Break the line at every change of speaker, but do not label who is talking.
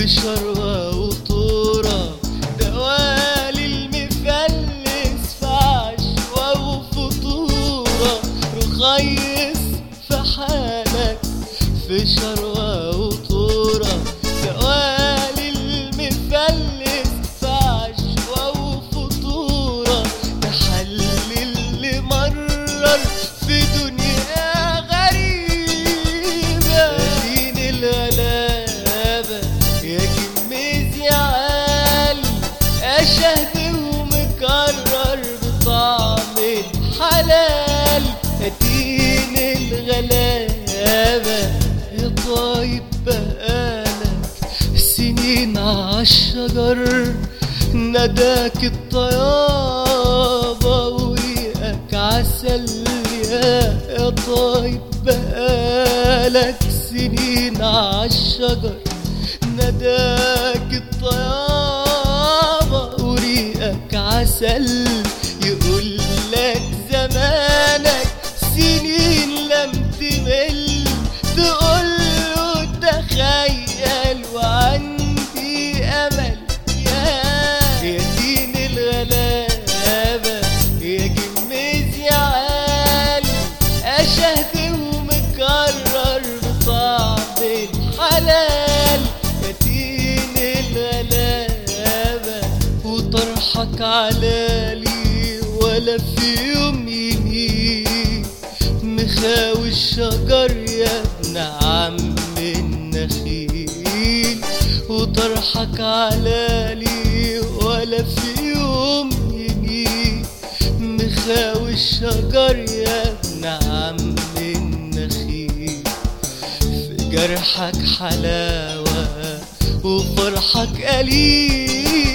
شروة وطورة دوالي المفلس في عشوة وفطورة رخيص في حالك في شروة وطورة دوالي المفلس في عشوة وفطورة تحلل اللي مرر في دنيا غريبة دين الغلابة يا جميز يا عالي أشهد ومكرر بطعم الحلال دين الغلابة يا طيب بقالك سنين عالشجر نداك الطيابة وريقك عسل يا يا طيب بقالك سنين عالشجر نداك الطيابة وريقك عسل يقول لك زمانك سنين لم تمل تقول له تخيل وعندي امل يا يا دين الغلابة يا جميز يا عالي اشهد ومكرر بطعم الحلال يا دين الغلابة وطرحك علالي ولا في يوم يمين مخاوي الشجر يا ابن عم النخيل وطرحك علالي ولا في يوم يمين مخاوي الشجر يا ابن عم النخيل في جرحك حلاوة وفرحك قليل